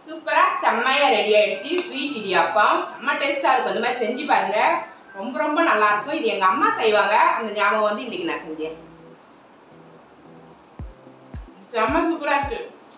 சூப்பராக செம்மையாக ரெடி ஆயிடுச்சு ஸ்வீட் இடியாப்பம் செம்ம டேஸ்ட்டாக இருக்கும் இந்த மாதிரி செஞ்சு பாருங்க ரொம்ப ரொம்ப நல்லா இருக்கும் இது எங்கள் அம்மா செய்வாங்க அந்த ஞாபகம் வந்து இன்னைக்கு நான் செஞ்சேன் செம்ம சூப்பராக இருக்கு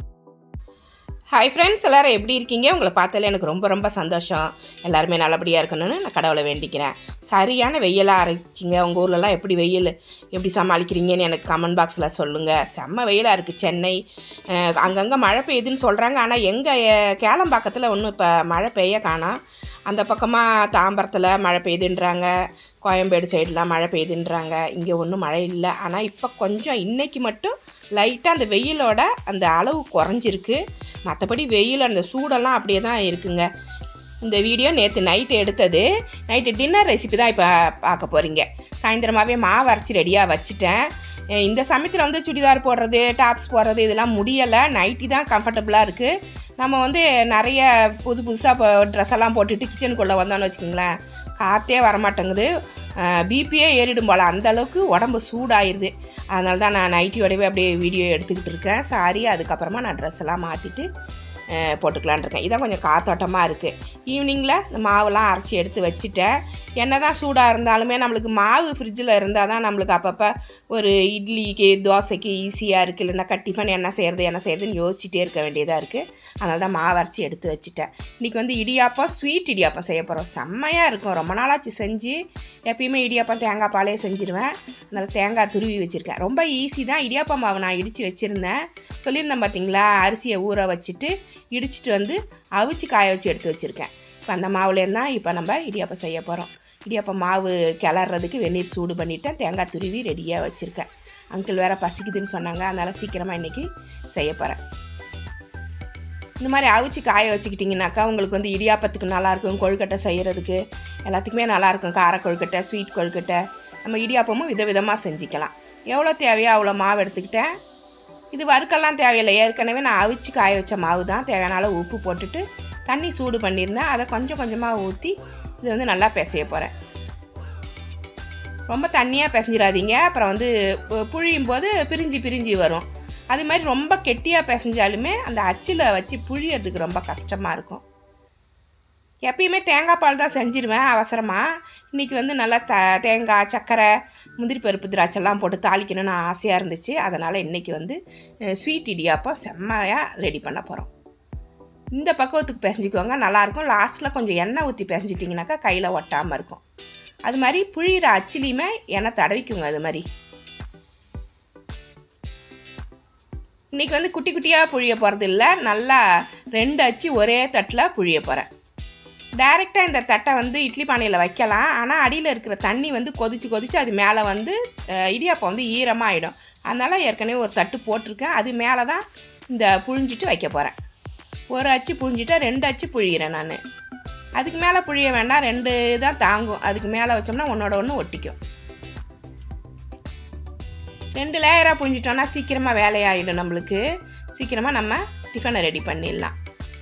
ஹாய் ஃப்ரெண்ட்ஸ் எல்லாரும் எப்படி இருக்கீங்க உங்களை பார்த்தாலே எனக்கு ரொம்ப ரொம்ப சந்தோஷம் எல்லாருமே நல்லபடியாக இருக்கணும்னு நான் கடவுளை வேண்டிக்கிறேன் சரியான வெயிலாக அரைச்சிங்க உங்கள் ஊர்லலாம் எப்படி வெயில் எப்படி சமாளிக்கிறீங்கன்னு எனக்கு கமெண்ட் பாக்ஸில் சொல்லுங்கள் செம்ம வெயிலாக இருக்குது சென்னை அஹ் அங்கங்கே மழை பெய்யுதுன்னு சொல்கிறாங்க ஆனால் எங்கள் கேளம்பாக்கத்தில் ஒன்றும் இப்போ மழை பெய்ய காணோம் அந்த பக்கமாக தாம்பரத்தில் மழை பெய்யுதுன்றாங்க கோயம்பேடு சைடெலாம் மழை பெய்யுதுன்றாங்க இங்கே ஒன்றும் மழை இல்லை ஆனால் இப்போ கொஞ்சம் இன்னைக்கு மட்டும் லைட்டாக அந்த வெயிலோட அந்த அளவு குறைஞ்சிருக்கு மற்றபடி வெயில் அந்த சூடெல்லாம் அப்படியே தான் இருக்குங்க இந்த வீடியோ நேற்று நைட்டு எடுத்தது நைட்டு டின்னர் ரெசிபி தான் இப்போ பார்க்க போகிறீங்க சாயந்தரமாகவே மாவு அரைச்சி ரெடியாக வச்சுட்டேன் அஹ் இந்த சமயத்தில் வந்து சுடிதார் போடுறது டாப்ஸ் போடுறது இதெல்லாம் முடியலை நைட்டி தான் கம்ஃபர்டபுளாக இருக்குது நம்ம வந்து நிறைய புது புதுசாக இப்போ ட்ரெஸ் எல்லாம் போட்டுட்டு கிச்சனுக்குள்ளே வந்தோம்னு வச்சுக்கோங்களேன் காற்றே வரமாட்டேங்குது பிபியே ஏறிடும் போல் அந்த அளவுக்கு உடம்பு சூடாயிருது அதனால தான் நான் நைட்டியோடவே அப்படியே வீடியோ எடுத்துக்கிட்டு இருக்கேன் சாரி அதுக்கப்புறமா நான் ட்ரெஸ் எல்லாம் மாற்றிட்டு போட்டுக்கலான் இருக்கேன் இதான் கொஞ்சம் காத்தோட்டமாக இருக்குது ஈவினிங்கில் இந்த மாவுலாம் அரைச்சி எடுத்து வச்சுட்டேன் என்ன தான் சூடாக இருந்தாலுமே நம்மளுக்கு மாவு ஃப்ரிட்ஜில் இருந்தால் தான் நம்மளுக்கு அப்பப்போ ஒரு இட்லிக்கு தோசைக்கு ஈஸியாக இருக்குது இல்லைனாக்கா டிஃபன் என்ன செய்கிறது என்ன செய்கிறதுன்னு யோசிச்சுட்டே இருக்க வேண்டியதாக இருக்குது அதனால தான் மாவு அரைச்சி எடுத்து வச்சுட்டேன் இன்றைக்கி வந்து இடியாப்பம் ஸ்வீட் இடியாப்பம் செய்ய போகிறோம் செம்மையாக இருக்கும் ரொம்ப நாளாச்சு செஞ்சு எப்பயுமே இடியாப்பம் தேங்காய் பாலே செஞ்சுருவேன் அதனால் தேங்காய் துருவி வச்சுருக்கேன் ரொம்ப ஈஸி தான் இடியாப்பம் மாவு நான் இடித்து வச்சுருந்தேன் சொல்லியிருந்தேன் பார்த்தீங்களா அரிசியை ஊற வச்சுட்டு இடிச்சிட்டு வந்து அவிச்சு காய வச்சு எடுத்து வச்சுருக்கேன் இப்போ அந்த மாவுலேருந்து தான் இப்போ நம்ம இடியாப்பம் செய்ய போகிறோம் இடியாப்பம் மாவு கிளறதுக்கு வெந்நீர் சூடு பண்ணிவிட்டேன் தேங்காய் துருவி ரெடியாக வச்சுருக்கேன் அங்கிள் வேறு பசிக்குதுன்னு சொன்னாங்க அதனால் சீக்கிரமாக இன்றைக்கி செய்ய போகிறேன் இந்த மாதிரி அவிச்சு காய வச்சுக்கிட்டிங்கனாக்கா உங்களுக்கு வந்து இடியாப்பத்துக்கு நல்லாயிருக்கும் கொழுக்கட்டை செய்கிறதுக்கு எல்லாத்துக்குமே நல்லாயிருக்கும் கார கொழுக்கட்டை ஸ்வீட் கொழுக்கட்டை நம்ம இடியாப்பமும் விதவிதமாக செஞ்சுக்கலாம் எவ்வளோ தேவையோ அவ்வளோ மாவு எடுத்துக்கிட்டேன் இது வறுக்கெல்லாம் தேவையில்லை ஏற்கனவே நான் அவிச்சு காய வச்ச மாவு தான் தேவையான அளவு உப்பு போட்டுட்டு தண்ணி சூடு பண்ணியிருந்தேன் அதை கொஞ்சம் கொஞ்சமாக ஊற்றி இது வந்து நல்லா பிசைய போகிறேன் ரொம்ப தண்ணியாக பிசைஞ்சிடாதீங்க அப்புறம் வந்து பு- புழியும் போது பிரிஞ்சு பிரிஞ்சு வரும் அது மாதிரி ரொம்ப கெட்டியாக பிசைஞ்சாலுமே அந்த அச்சில் வச்சு புழியறதுக்கு ரொம்ப கஷ்டமாக இருக்கும் எப்பயுமே தேங்காய் பால் தான் செஞ்சிருவேன் அவசரமாக இன்றைக்கி வந்து நல்லா த தேங்காய் சர்க்கரை முந்திரி பருப்பு திராட்சைலாம் போட்டு தாளிக்கணும்னு ஆசையாக இருந்துச்சு அதனால் இன்றைக்கி வந்து ஸ்வீட் இடியாப்பம் செம்மையாக ரெடி பண்ண போகிறோம் இந்த பக்குவத்துக்கு பிசைஞ்சிக்கோங்க நல்லாயிருக்கும் லாஸ்ட்டில் கொஞ்சம் எண்ணெய் ஊற்றி பிசைஞ்சிட்டிங்கனாக்கா கையில் ஒட்டாமல் இருக்கும் அது மாதிரி புழியிற அச்சிலையுமே எண்ணெய் தடவிக்குங்க அது மாதிரி இன்றைக்கி வந்து குட்டி குட்டியாக புழிய போகிறது இல்லை நல்லா ரெண்டு அச்சு ஒரே தட்டில் புழிய போகிறேன் டைரெக்டாக இந்த தட்டை வந்து இட்லி பானையில் வைக்கலாம் ஆனால் அடியில் இருக்கிற தண்ணி வந்து கொதிச்சு கொதிச்சு அது மேலே வந்து அஹ், இடியாப்பம் வந்து ஈரமாக ஆகிடும் அதனால் ஏற்கனவே ஒரு தட்டு போட்டிருக்கேன் அது மேலே தான் இந்த புழிஞ்சிட்டு வைக்க போகிறேன் ஒரு அச்சு புழிஞ்சிட்டா ரெண்டு அச்சு புழிகிறேன் நான் அதுக்கு மேலே புழிய வேண்டாம் ரெண்டு தான் தாங்கும் அதுக்கு மேலே வச்சோம்னா ஒன்றோட ஒன்று ஒட்டிக்கும் ரெண்டு லேயராக புழிஞ்சிட்டோம்னா சீக்கிரமாக வேலையாயிடும் நம்மளுக்கு சீக்கிரமாக நம்ம டிஃபனை ரெடி பண்ணிடலாம்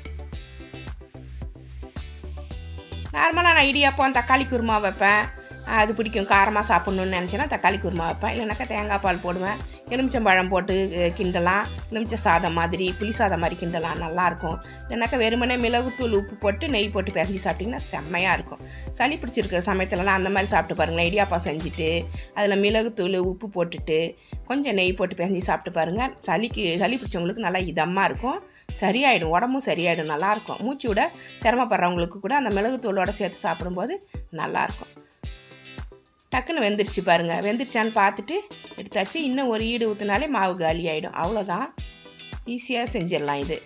நார்மலாக நான் இடியாப்பம் தக்காளி குருமா வைப்பேன் அது பிடிக்கும் காரமாக சாப்பிட்ணுன்னு நினச்சேன்னா தக்காளி குருமா வைப்பேன் இல்லைனாக்கா தேங்காய் பால் போடுவேன் எலுமிச்சம்பழம் போட்டு அஹ், கிண்டலாம் எலுமிச்சை சாதம் மாதிரி புளி சாதம் மாதிரி கிண்டலாம் நல்லாயிருக்கும் இல்லைனாக்கா வெறுமனே மிளகுத்தூள் உப்பு போட்டு நெய் போட்டு பிசைஞ்சு சாப்பிட்டிங்கன்னா செம்மையாக இருக்கும் சளி பிடிச்சிருக்கிற சமயத்துலலாம் அந்த மாதிரி சாப்பிட்டு பாருங்களேன் இடியாப்பம் செஞ்சுட்டு அதில் மிளகுத்தூள் உப்பு போட்டுட்டு கொஞ்சம் நெய் போட்டு பிசைஞ்சு சாப்பிட்டு பாருங்கள் சளிக்கு சளி பிடிச்சவங்களுக்கு நல்லா இதமாக இருக்கும் சரியாயிடும் உடம்பும் சரியாயிடும் நல்லாயிருக்கும் மூச்சு விட சிரமப்படுறவங்களுக்கு கூட அந்த மிளகுத்தூளோட சேர்த்து சாப்பிடும்போது நல்லாயிருக்கும் டக்குன்னு வெந்துருச்சு பாருங்கள் வெந்துருச்சான்னு பார்த்துட்டு எடுத்தாச்சு இன்னும் ஒரு ஈடு ஊற்றினாலே மாவு காலி ஆகிடும் அவ்வளோதான் ஈஸியாக செஞ்சிடலாம் இது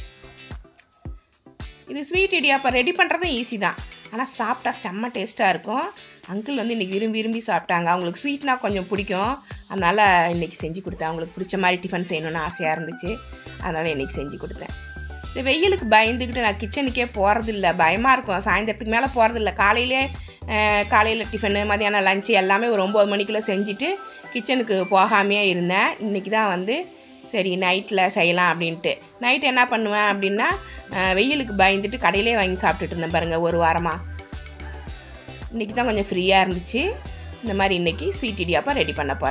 இது ஸ்வீட் இடியாப்பம் ரெடி பண்ணுறதும் ஈஸி தான் ஆனால் சாப்பிட்டா செம்ம டேஸ்ட்டாக இருக்கும் அங்கிள் வந்து இன்றைக்கி விரும்பி விரும்பி சாப்பிட்டாங்க அவங்களுக்கு ஸ்வீட்னா கொஞ்சம் பிடிக்கும் அதனால் இன்றைக்கி செஞ்சு கொடுத்தேன் அவங்களுக்கு பிடிச்ச மாதிரி டிஃபன் செய்யணும்னு ஆசையாக இருந்துச்சு அதனால் இன்றைக்கி செஞ்சு கொடுத்தேன் இந்த வெயிலுக்கு பயந்துக்கிட்டு நான் கிச்சனுக்கே போகிறதில்ல பயமாக இருக்கும் சாயந்தரத்துக்கு மேலே போகிறதில்ல காலையிலே அஹ், காலையில் டிஃபனு மதியானம் லஞ்சு எல்லாமே ஒரு ஒம்பது மணிக்குள்ளே செஞ்சுட்டு கிச்சனுக்கு போகாமையே இருந்தேன் இன்றைக்கி தான் வந்து சரி நைட்டில் செய்யலாம் அப்படின்ட்டு நைட் என்ன பண்ணுவேன் அப்படின்னா அஹ், வெயிலுக்கு பயந்துட்டு கடையிலே வாங்கி சாப்பிட்டுட்டு இருந்தேன் பாருங்கள் ஒரு வாரமாக இன்றைக்கி தான் கொஞ்சம் ஃப்ரீயாக இருந்துச்சு இந்த மாதிரி இன்றைக்கி ஸ்வீட் இடியாப்பம் ரெடி பண்ண போகிறேன்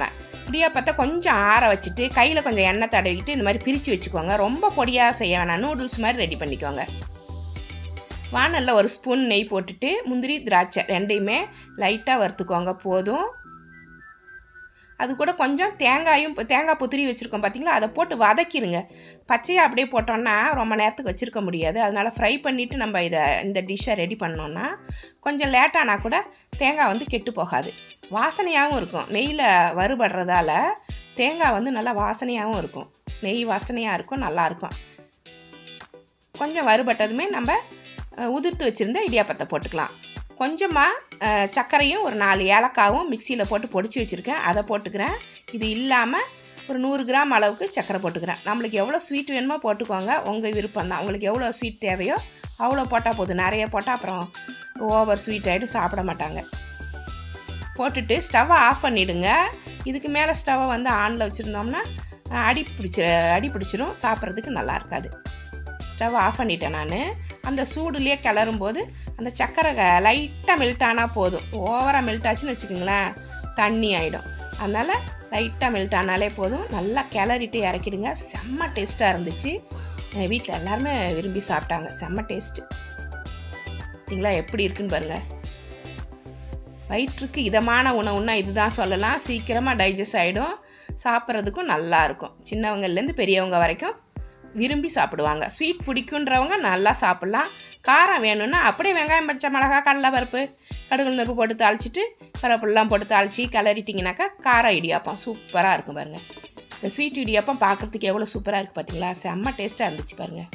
இடியாப்பத்தை கொஞ்சம் ஆற வச்சுட்டு கையில் கொஞ்சம் எண்ணெய் தடவிக்கிட்டு இந்த மாதிரி பிரித்து வச்சுக்கோங்க ரொம்ப பொடியாக செய்ய வேணாம் நூடுல்ஸ் மாதிரி ரெடி பண்ணிக்கோங்க வானலில் ஒரு ஸ்பூன் நெய் போட்டுட்டு முந்திரி திராட்சை ரெண்டையுமே லைட்டாக வறுத்துக்கோங்க போதும் அது கூட கொஞ்சம் தேங்காயும் தேங்காய் புத்திரி வச்சுருக்கோம் பார்த்தீங்களா அதை போட்டு வதக்கிடுங்க பச்சையாக அப்படியே போட்டோன்னா ரொம்ப நேரத்துக்கு வச்சுருக்க முடியாது அதனால் ஃப்ரை பண்ணிவிட்டு நம்ம இதை இந்த டிஷ்ஷை ரெடி பண்ணோன்னா கொஞ்சம் லேட்டானா கூட தேங்காய் வந்து கெட்டு போகாது வாசனையாகவும் இருக்கும் நெய்யில் வறுபடுறதால தேங்காய் வந்து நல்லா வாசனையாகவும் இருக்கும் நெய் வாசனையாக இருக்கும் நல்லாயிருக்கும் கொஞ்சம் வறுபட்டதுமே நம்ம அஹ், உதிர்த்து வச்சுருந்த இடியாப்பத்தை போட்டுக்கலாம் கொஞ்சமாக சர்க்கரையும் ஒரு நாலு ஏலக்காவும் மிக்சியில் போட்டு பொடிச்சு வச்சுருக்கேன் அதை போட்டுக்கிறேன் இது இல்லாமல் ஒரு நூறு கிராம் அளவுக்கு சர்க்கரை போட்டுக்கிறேன் நம்மளுக்கு எவ்வளோ ஸ்வீட் வேணுமோ போட்டுக்கோங்க உங்கள் விருப்பம் தான் உங்களுக்கு எவ்வளோ ஸ்வீட் தேவையோ அவ்வளோ போட்டால் போதும் நிறைய போட்டால் அப்புறம் ஓவர் ஸ்வீட் ஆகிட்டு சாப்பிட மாட்டாங்க போட்டுட்டு ஸ்டவ்வை ஆஃப் பண்ணிவிடுங்க இதுக்கு மேலே ஸ்டவ்வை வந்து ஆனில் வச்சுருந்தோம்னா அஹ், அடி பிடிச்சி அடி பிடிச்சிரும் சாப்பிட்றதுக்கு நல்லா இருக்காது ஸ்டவ் ஆஃப் பண்ணிட்டேன் நான் அந்த சூடுலேயே கிளறும் போது அந்த சக்கரை லைட்டாக மெல்ட் ஆனால் போதும் ஓவராக மெல்ட் ஆச்சுன்னு வச்சுக்கோங்களேன் தண்ணி ஆகிடும் அதனால் லைட்டாக மெல்ட் ஆனாலே போதும் நல்லா கிளறிட்டு இறக்கிடுங்க செம்ம டேஸ்ட்டாக இருந்துச்சு வீட்டில் எல்லாருமே விரும்பி சாப்பிட்டாங்க செம்ம டேஸ்ட்டு பார்த்தீங்களா எப்படி இருக்குன்னு பாருங்கள் வயிற்றுக்கு இதமான உணவுன்னா இதுதான் சொல்லலாம் சீக்கிரமாக டைஜஸ்ட் ஆகிடும் சாப்பிட்றதுக்கும் நல்லா இருக்கும் சின்னவங்கள்லேருந்து பெரியவங்க வரைக்கும் விரும்பி சாப்பிடுவாங்க ஸ்வீட் பிடிக்குன்றவங்க நல்லா சாப்பிட்லாம் காரம் வேணும்னா அப்படியே வெங்காயம் பச்சை மிளகா கடலை பருப்பு கடுகு நெருப்பு போட்டு தாளிச்சிட்டு கருவேப்பிலாம் போட்டு தாளித்து கிளறிட்டிங்கனாக்கா காரம் இடியாப்பம் சூப்பராக இருக்கும் பாருங்கள் இந்த ஸ்வீட் இடியாப்பம் பார்க்குறதுக்கு எவ்வளோ சூப்பராக இருக்குது பார்த்தீங்களா செம்ம டேஸ்ட்டாக இருந்துச்சு பாருங்கள்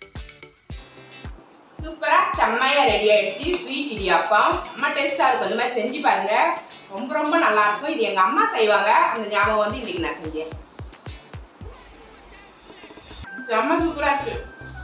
சூப்பராக செம்மையாக ரெடி ஆயிடுச்சு ஸ்வீட் இடியாப்பம் செம்ம டேஸ்ட்டாக இருக்கும் இந்த மாதிரி செஞ்சு பாருங்க ரொம்ப ரொம்ப நல்லா இருக்கும் இது எங்கள் அம்மா செய்வாங்க அந்த ஞாபகம் வந்து இன்னைக்கு நான் செஞ்சேன் செம்ம சூப்பராக இருக்கு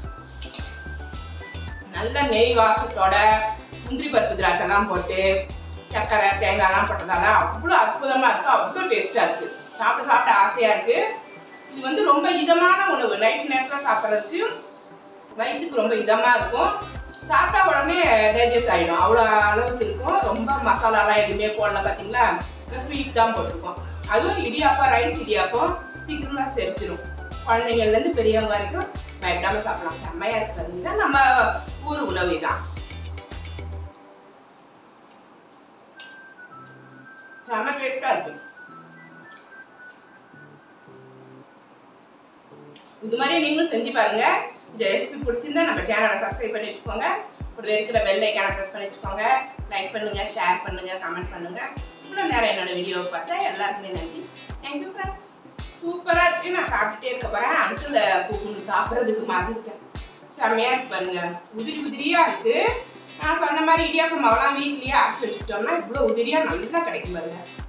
நல்ல நெய் வாசத்தோட முந்திரி பருப்பு திராட்சைலாம் போட்டு சர்க்கரை தேங்காய்லாம் போட்டதால அவ்வளோ அற்புதமாக இருக்குது அவ்வளோ டேஸ்ட்டாக இருக்குது சாப்பிட சாப்பிட ஆசையாக இருக்குது இது வந்து ரொம்ப இதமான உணவு நைட் நேரத்தில் சாப்பிட்றதுக்கு வயிற்றுக்கு ரொம்ப இதமாக இருக்கும் சாப்பிட்டா உடனே டைஜஸ்ட் ஆகிடும் அவ்வளோ அளவுக்கு இருக்கும் ரொம்ப மசாலாலாம் எதுவுமே போடல பார்த்தீங்களா ஸ்வீட் தான் போட்டிருக்கோம் அதுவும் இடியாப்பம் ரைஸ் இடியாப்பம் சீக்கிரமாக செரிச்சிடும் குழந்தைங்கள்லேருந்து பெரியவங்க வரைக்கும் பயப்படாமல் சாப்பிடலாம் செம்மையாக இருக்கிறது இதுதான் நம்ம ஊர் உணவு தான் செம்ம டேஸ்ட்டாக இருக்கு இது மாதிரி நீங்களும் செஞ்சு பாருங்க இந்த ரெசிபி பிடிச்சிருந்தா நம்ம சேனலை சப்ஸ்கிரைப் பண்ணி வச்சுக்கோங்க கூட இருக்கிற பெல் ஐக்கான ப்ரெஸ் பண்ணி வச்சுக்கோங்க லைக் பண்ணுங்க ஷேர் பண்ணுங்க கமெண்ட் பண்ணுங்க இவ்வளோ நேரம் என்னோட வீடியோவை பார்த்தா எல்லாருக்குமே நன்றி தேங்க்யூ ஃப்ரெண்ட்ஸ் சூப்பராக இருக்கு நான் சாப்பிட்டுட்டே இருக்க போகிறேன் அங்கிள் கூப்பிட்டு சாப்பிட்றதுக்கு மறந்துட்டேன் செம்மையாக இருக்கு பாருங்க உதிரி உதிரியாக இருக்கு நான் சொன்ன மாதிரி இடியாப்பம் மாவெல்லாம் வீட்லேயே அரைச்சி வச்சுட்டோம்னா இவ்வளோ உதிரியாக நல்லா கிடைக்கும் பாருங்க